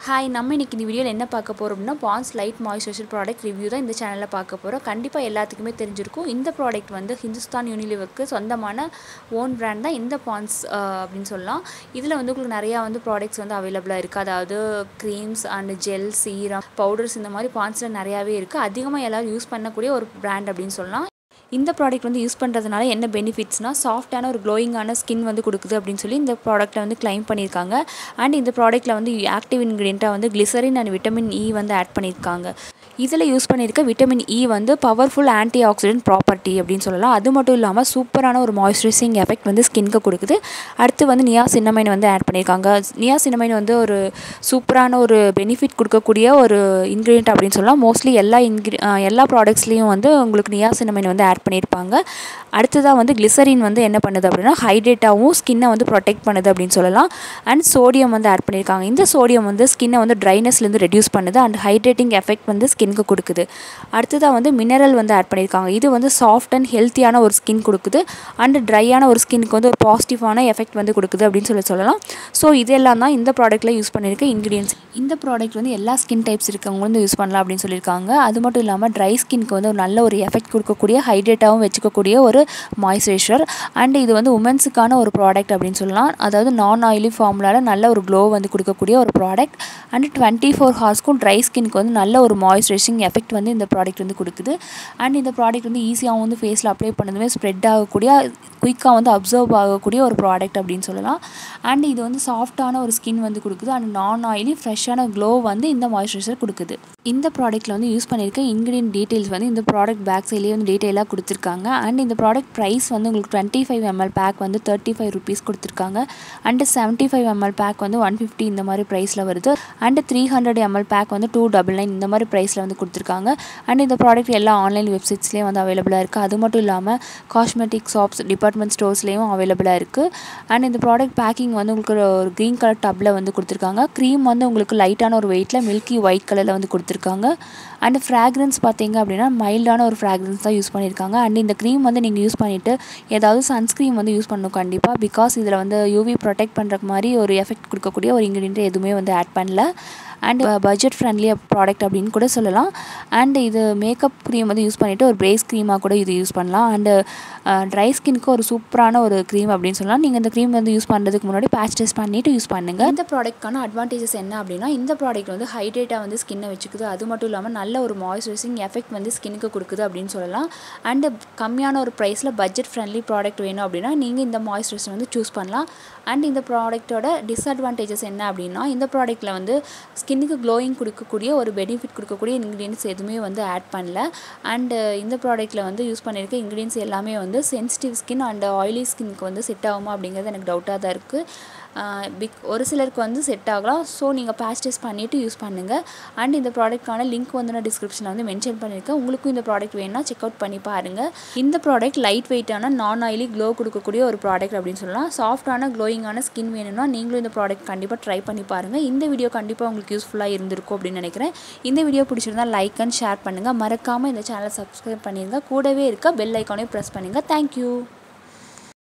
hi நம்ம இன்னைக்கு இந்த வீடியோவில் என்ன பார்க்க போகிறோம் அப்படின்னா Pond's light moisturiser product review தான் இந்த சேனலில் பார்க்க போகிறோம் கண்டிப்பாக எல்லாத்துக்குமே தெரிஞ்சிருக்கும் இந்த ப்ராடக்ட் வந்து ஹிந்துஸ்தான் யூனிலிவருக்கு சொந்தமான ஓன் பிராண்ட் தான் இந்த பான்ஸ் அப்படின்னு சொல்லலாம் இதில் வந்து உங்களுக்கு நிறையா வந்து ப்ராடக்ட்ஸ் வந்து அவைலபிளாக இருக்குது அதாவது creams and gel serum powders இந்த மாதிரி பான்ஸில் நிறையாவே இருக்குது அதிகமாக எல்லோரும் யூஸ் பண்ணக்கூடிய ஒரு பிராண்ட் அப்படின்னு சொல்லலாம் இந்த ப்ராடக்ட் வந்து யூஸ் பண்ணுறதுனால என்ன பெனிஃபிட்ஸ்னால் சாஃப்டான ஒரு க்ளோயிங்கான ஸ்கின் வந்து கொடுக்குது அப்படின்னு சொல்லி இந்த ப்ராடக்ட்டில் வந்து கிளைம் பண்ணியிருக்காங்க அண்ட் இந்த ப்ராடக்ட்டில் வந்து ஆக்டிவ் இன்க்ரீடியண்ட்டாக வந்து கிளிசரின் அண்ட் விட்டமின் இ வந்து ஆட் பண்ணியிருக்காங்க இதில் யூஸ் பண்ணியிருக்க விட்டமின் இ வந்து பவர்ஃபுல் ஆன்டி ஆக்சிடென்ட் ப்ராப்பர்ட்டி அப்படின்னு சொல்லலாம் அது மட்டும் இல்லாமல் சூப்பரான ஒரு மாய்ஸ்சரைசிங் எஃபெக்ட் வந்து ஸ்கின்க்கு கொடுக்குது அடுத்து வந்து நியா சின்னமைன் வந்து ஆட் பண்ணியிருக்காங்க நியா சின்னமைன் வந்து ஒரு சூப்பரான ஒரு பெனிஃபிட் கொடுக்கக்கூடிய ஒரு இன்க்ரீடியன்ட் அப்படின்னு சொல்லலாம் மோஸ்ட்லி எல்லா இன்க்ரி எல்லா ப்ராடக்ட்ஸ்லேயும் வந்து உங்களுக்கு நியா சின்னமைன் வந்து ஆட் பண்ணியிருப்பாங்க அடுத்ததாக வந்து கிளிசரின் வந்து என்ன பண்ணுது அப்படின்னா ஹைட்ரேட்டாகவும் ஸ்கின்னை வந்து ப்ரொடெக்ட் பண்ணுது அப்படின்னு சொல்லலாம் அண்ட் சோடியம் வந்து ஆட் பண்ணியிருக்காங்க இந்த சோடியம் வந்து ஸ்கின்னை வந்து ட்ரைனஸ்லேருந்து ரெடியூஸ் பண்ணுது அண்ட் ஹைட்ரேட்டிங் எஃபெக்ட் வந்து ஸ்கின்க்கு கொடுக்குது அடுத்ததாக வந்து மினரல் வந்து ஆட் பண்ணியிருக்காங்க இது வந்து சாஃப்ட் அண்ட் ஹெல்த்தியான ஒரு ஸ்கின் கொடுக்குது அண்ட் ட்ரையான ஒரு ஸ்கின்க்கு வந்து ஒரு பாசிட்டிவான எஃபெக்ட் வந்து கொடுக்குது அப்படின்னு சொல்லி சொல்லலாம் ஸோ இதெல்லாம் தான் இந்த ப்ராடக்ட்டில் யூஸ் பண்ணியிருக்க இன்க்ரீடியன்ஸ் இந்த ப்ராடக்ட் வந்து எல்லா ஸ்கின் டைப்ஸ் இருக்கவங்க வந்து யூஸ் பண்ணலாம் அப்படின்னு சொல்லியிருக்காங்க அது மட்டும் இல்லாமல் ட்ரை ஸ்கின்க்கு வந்து ஒரு நல்ல ஒரு எஃபெக்ட் கொடுக்கக்கூடிய ஹைட்ரேட்டாகவும் வச்சுக்கக்கூடிய ஒரு மாய்ஸ்சரைசர் அண்ட் இது வந்து உமன்ஸுக்கான ஒரு ப்ராடக்ட் அப்படின்னு சொல்லலாம் அதாவது நான் ஆயிலி ஃபார்முலாவில் நல்ல ஒரு க்ளோ வந்து கொடுக்கக்கூடிய ஒரு ப்ராடக்ட் அண்ட் டுவெண்ட்டி ஃபோர் ஹார்ஸ்க்கும் ட்ரை ஸ்கின்க்கு வந்து நல்ல ஒரு மாய்ஸ்சரைசிங் எஃபெக்ட் வந்து இந்த ப்ராடக்ட் வந்து கொடுக்குது அண்ட் இந்த ப்ராடக்ட் வந்து ஈஸியாகவும் வந்து ஃபேஸில் அப்ளை பண்ணதுமே ஸ்ப்ரெட் ஆகக்கூடிய குயிக்காக வந்து அப்சர்வ் ஆகக்கூடிய ஒரு ப்ராடக்ட் அப்படின்னு சொல்லலாம் அண்ட் இது வந்து சாஃப்டான ஒரு ஸ்கின் வந்து கொடுக்குது அண்ட் நான் ஆயிலி ஃப்ரெஷ்ஷான க்ளோ வந்து இந்த மாய்ஸ்சரைசர் கொடுக்குது இந்த ப்ராடக்ட்டில் வந்து யூஸ் பண்ணியிருக்க இன்க்ரீடியன்ட் டீட்டெயில்ஸ் வந்து இந்த ப்ராடக்ட் பேக் சைட்லேயே வந்து டீட்டெயிலாக கொடுத்துருக்காங்க அண்ட் இந்த ப்ராடக்ட் ப்ரைஸ் வந்து உங்களுக்கு டுவெண்ட்டி ஃபைவ் எம்எல் பேக் வந்து தேர்ட்டி ஃபைவ் ருபீஸ் கொடுத்துருக்காங்க and seventy five ML pack வந்து ஒன் ஃபிஃப்டி இந்த மாதிரி ப்ரைஸில் வருது and three hundred ML pack வந்து டூ டபுள் நைன் இந்த மாதிரி ப்ரைஸில் வந்து கொடுத்துருக்காங்க அண்ட் இந்த ப்ராடக்ட் எல்லா ஆன்லைன் வெப்சைட்ஸ்லேயும் வந்து அவைலபிளாக இருக்குது அது மட்டும் இல்லாமல் காஸ்மெட்டிக் ஷாப்ஸ் டிபார்ட்மெண்ட் ஸ்டோர்ஸ்லேயும் அவைலபிளாக இருக்குது அண்ட் இந்த ப்ராடக்ட் பேக்கிங் வந்து உங்களுக்கு ஒரு க்ரீன் கலர் டப்பில் வந்து கொடுத்துருக்காங்க க்ரீம் வந்து உங்களுக்கு லைட்டான ஒரு வெயிட்டில் மில்கி ஒயிட் கலரில் வந்து கொடுத்துருக்காங்க அண்ட் ஃப்ராக்ரன்ஸ் பார்த்தீங்க அப்படின்னா மைல்டான ஒரு ஃப்ராக்ரன்ஸ் தான் யூஸ் பண்ணியிருக்காங்க அண்ட் இந்த க்ரீம் வந்து நீங்கள் யூஸ் பண்ணிவிட்டு ஏதாவது சன்ஸ்க்ரீம் வந்து யூஸ் பண்ணணும் கண்டிப்பாக பிகாஸ் இதில் வந்து யூவி ப்ரொடெக்ட் பண்ணுறக்கு மாதிரி ஒரு எஃபெக்ட் கொடுக்கக்கூடிய ஒரு இன்க்ரீடியன்ட் எதுவுமே வந்து ஆட் பண்ணல அண்ட் பட்ஜெட் ஃப்ரெண்ட்லி ப்ராடக்ட் அப்படின்னு கூட சொல்லலாம் அண்ட் இது மேக்கப் க்ரீம் வந்து யூஸ் பண்ணிவிட்டு ஒரு பிரேஸ் க்ரீமாக கூட இது யூஸ் பண்ணலாம் அண்டு ட்ரை ஸ்கின்க்கு ஒரு சூப்பரான ஒரு க்ரீம் அப்படின்னு சொல்லலாம் நீங்கள் இந்த க்ரீம் வந்து யூஸ் பண்ணுறதுக்கு முன்னாடி பேட்ச் டெஸ்ட் பண்ணிவிட்டு யூஸ் பண்ணுங்கள் இந்த ப்ராடக்ட்கான அட்வான்டேஜஸ் என்ன அப்படின்னா இந்த ப்ராடக்ட் வந்து ஹைட்ரேட்டாக வந்து ஸ்கின்னை வச்சுக்குது அது மட்டும் இல்லாமல் நல்ல ஒரு மாய்ஸ்சரைசிங் எஃபெக்ட் வந்து ஸ்கின்னுக்கு கொடுக்குது அப்படின்னு சொல்லலாம் அண்டு கம்மியான ஒரு ப்ரைஸில் பட்ஜெட் ஃப்ரெண்ட்லி ப்ராடக்ட் வேணும் அப்படின்னா நீங்கள் இந்த மாய்ஸ்சரைசர் வந்து சூஸ் பண்ணலாம் அண்ட் இந்த ப்ராடக்ட்டோட டிஸ்அட்வான்டேஜஸ் என்ன அப்படின்னா இந்த ப்ராடக்ட்டில் வந்து ஸ்கின்னுக்கு க்ளோயிங் கொடுக்கக்கூடிய ஒரு பெனிஃபிட் கொடுக்கக்கூடிய இன்க்ரீடியன்ஸ் எதுவுமே வந்து ஆட் பண்ணல அண்டு இந்த ப்ராடக்ட்டில் வந்து யூஸ் பண்ணியிருக்க இன்க்ரீடியன்ஸ் எல்லாமே வந்து சென்சிட்டிவ் ஸ்கின் அண்ட் ஆயிலி ஸ்கின்க்கு வந்து செட் ஆகுமா அப்படிங்கிறது எனக்கு டவுட்டாக தான் இருக்குது பிக் ஒரு சிலருக்கு வந்து செட் ஆகலாம் ஸோ நீங்கள் பேட்ச் டெஸ்ட் பண்ணிவிட்டு யூஸ் பண்ணுங்கள் அண்ட் இந்த ப்ராடக்ட்கான லிங்க் வந்து நான் டிஸ்கிரிப்ஷனில் வந்து மென்ஷன் பண்ணியிருக்கேன் உங்களுக்கும் இந்த ப்ராடக்ட் வேணும்னா செக் அவுட் பண்ணி பாருங்கள் இந்த ப்ராடக்ட் லைட் வெயிட்டான நான் ஆயிலி க்ளோ கொடுக்கக்கூடிய ஒரு ப்ராடக்ட் அப்படின்னு சொல்லலாம் சாஃப்டான க்ளோயிங்கான ஸ்கின் வேணும்னா நீங்களும் இந்த ப்ராடக்ட் கண்டிப்பாக ட்ரை பண்ணி பாருங்கள் இந்த வீடியோ கண்டிப்பாக உங்களுக்கு யூஸ்ஃபுல்லாக இருந்திருக்கும் அப்படின்னு நினைக்கிறேன் இந்த வீடியோ பிடிச்சிருந்தா லைக் அண்ட் ஷேர் பண்ணுங்கள் மறக்காமல் இந்த சேனலை சப்ஸ்கிரைப் பண்ணிடுங்க கூடவே இருக்க பெல் ஐக்கானே ப்ரெஸ் பண்ணுங்கள் தேங்க்யூ